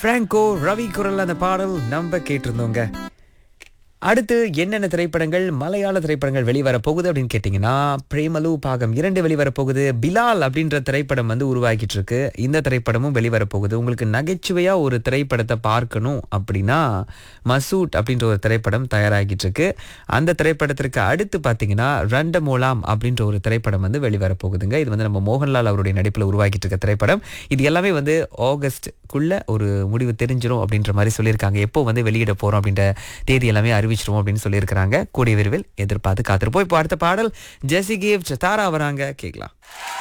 Franco Ravi குரல் அந்த பாடல் நம்ம கேட்டிருந்தோங்க அடுத்து என்னென்ன திரைப்படங்கள் மலையாள திரைப்படங்கள் வெளிவர போகுது அப்படின்னு கேட்டிங்கன்னா பிரேமலு பாகம் இரண்டு வெளிவர போகுது பிலால் அப்படின்ற திரைப்படம் வந்து உருவாக்கிட்டு இருக்கு இந்த திரைப்படமும் வெளிவர போகுது உங்களுக்கு நகைச்சுவையா ஒரு திரைப்படத்தை பார்க்கணும் அப்படின்னா மசூட் அப்படின்ற ஒரு திரைப்படம் தயாராகிட்டு இருக்கு அந்த திரைப்படத்திற்கு அடுத்து பார்த்தீங்கன்னா ரண்டமோலாம் அப்படின்ற ஒரு திரைப்படம் வந்து வெளிவர போகுதுங்க இது வந்து நம்ம மோகன்லால் அவருடைய நடிப்பில் உருவாக்கிட்டு இருக்க திரைப்படம் இது எல்லாமே வந்து ஆகஸ்ட்குள்ள ஒரு முடிவு தெரிஞ்சிடும் அப்படின்ற மாதிரி சொல்லியிருக்காங்க எப்போ வந்து வெளியிட போறோம் அப்படின்ற தேதி எல்லாமே அறிவிச்சிருவோம் அப்படின்னு சொல்லியிருக்கிறாங்க கூடிய விரைவில் எதிர்பார்த்து காத்திருப்போம் இப்போ அடுத்த பாடல் ஜெசி கேவ் தாரா வராங்க கேட்கலாம்